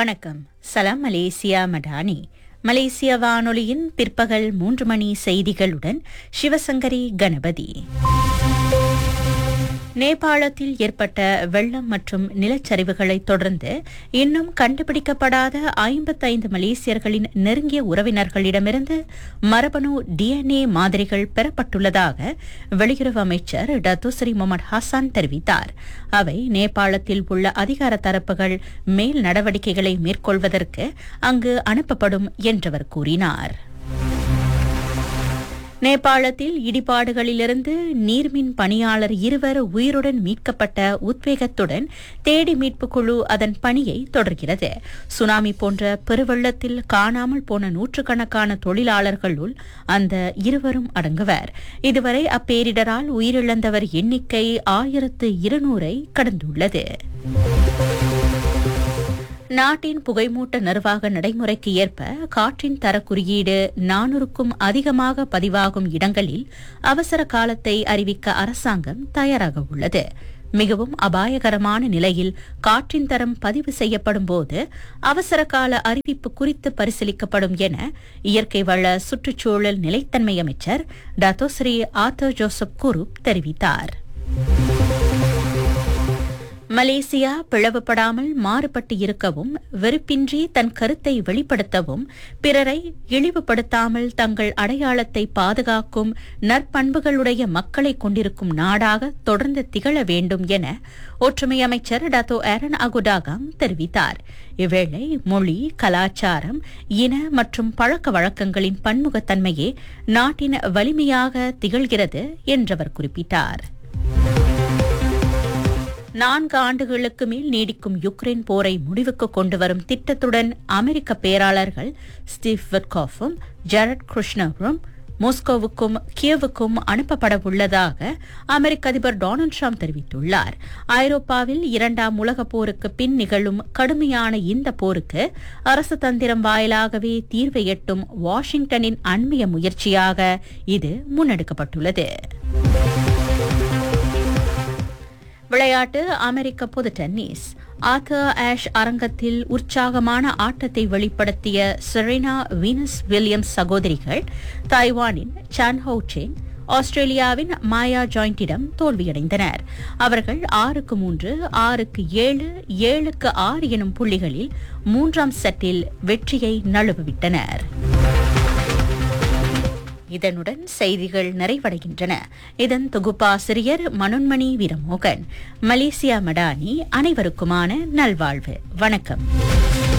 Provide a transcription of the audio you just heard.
வணக்கம் சலாம் மலேசியா மடானி மலேசிய வானொலியின் பிற்பகல் மூன்று மணி செய்திகளுடன் சிவசங்கரி கணபதி நேபாளத்தில் ஏற்பட்ட வெள்ளம் மற்றும் நிலச்சரிவுகளை தொடர்ந்து இன்னும் கண்டுபிடிக்கப்படாத ஐம்பத்தைந்து மலேசியர்களின் நெருங்கிய உறவினர்களிடமிருந்து மரபணு டிஎன்ஏ மாதிரிகள் பெறப்பட்டுள்ளதாக வெளியுறவு அமைச்சர் டத்துஸ்ரீ முகமது ஹசான் தெரிவித்தார் அவை நேபாளத்தில் உள்ள அதிகார தரப்புகள் மேல் நடவடிக்கைகளை மேற்கொள்வதற்கு அங்கு அனுப்பப்படும் என்றவர் கூறினார் நேபாளத்தில் இடிபாடுகளிலிருந்து நீர்மின் பணியாளர் இருவர் உயிருடன் மீட்கப்பட்ட உத்வேகத்துடன் தேடி மீட்புக் குழு அதன் பணியை தொடர்கிறது சுனாமி போன்ற பெருவெள்ளத்தில் காணாமல் போன நூற்றுக்கணக்கான தொழிலாளர்களுள் அந்த இருவரும் அடங்குவர் இதுவரை அப்பேரிடரால் உயிரிழந்தவர் எண்ணிக்கை ஆயிரத்து இருநூறை கடந்துள்ளது நாட்டின் புகைமூட்ட நிர்வாக நடைமுறைக்கு ஏற்ப காற்றின் தர குறியீடு நானூறுக்கும் அதிகமாக பதிவாகும் இடங்களில் அவசர காலத்தை அறிவிக்க அரசாங்கம் தயாராக உள்ளது மிகவும் அபாயகரமான நிலையில் காற்றின் தரம் பதிவு செய்யப்படும் போது அவசர கால அறிவிப்பு குறித்து பரிசீலிக்கப்படும் என இயற்கை வள சுற்றுச்சூழல் நிலைத்தன்மை அமைச்சர் டத்தோஸ்ரீ ஆத்தர் ஜோசப் குரூப் தெரிவித்தார் மலேசியா பிளவுபடாமல் மாறுபட்டு இருக்கவும் வெறுப்பின்றி தன் கருத்தை வெளிப்படுத்தவும் பிறரை இழிவுபடுத்தாமல் தங்கள் அடையாளத்தை பாதுகாக்கும் நற்பண்புகளுடைய மக்களை கொண்டிருக்கும் நாடாக தொடர்ந்து திகழ வேண்டும் என ஒற்றுமை அமைச்சர் டத்தோ ஏரன் அகுடாகாங் தெரிவித்தார் இவ்வேளை மொழி கலாச்சாரம் இன மற்றும் பழக்க வழக்கங்களின் பன்முகத்தன்மையே நாட்டின் வலிமையாக திகழ்கிறது என்றவர் குறிப்பிட்டார் நான்கு ஆண்டுகளுக்கு மேல் நீடிக்கும் யுக்ரைன் போரை முடிவுக்கு கொண்டுவரும் திட்டத்துடன் அமெரிக்க பேராளர்கள் ஸ்டீவ் விட்காஃபும் ஜெரட் கிருஷ்ணரும் மாஸ்கோவுக்கும் கியவுக்கும் அனுப்பப்பட உள்ளதாக அமெரிக்க அதிபர் டொனால்டு ட்ரம்ப் தெரிவித்துள்ளார் ஐரோப்பாவில் இரண்டாம் உலகப் போருக்கு பின் நிகழும் கடுமையான இந்த போருக்கு அரசு தந்திரம் வாயிலாகவே தீர்வை எட்டும் வாஷிங்டனின் அண்மைய முயற்சியாக இது முன்னெடுக்கப்பட்டுள்ளது விளையாட்டு அமெரிக்க பொது டென்னிஸ் ஆத்தர் ஆஷ் அரங்கத்தில் உற்சாகமான ஆட்டத்தை வெளிப்படுத்திய செரீனா வீனஸ் வில்லியம்ஸ் சகோதரிகள் தாய்வானின் சான் ஹோச்சேங் ஆஸ்திரேலியாவின் மாயா ஜாயிண்டிடம் தோல்வியடைந்தனர் அவர்கள் ஆறுக்கு மூன்று ஆறுக்கு ஏழு ஏழுக்கு ஆறு எனும் புள்ளிகளில் மூன்றாம் செட்டில் வெற்றியை நழுவவிட்டனர் இதனுடன் செய்திகள் நிறைவடைகின்றன இதன் தொகுப்பாசிரியர் மனோன்மணி வீரமோகன் மலேசியா மடானி அனைவருக்குமான நல்வாழ்வு வணக்கம்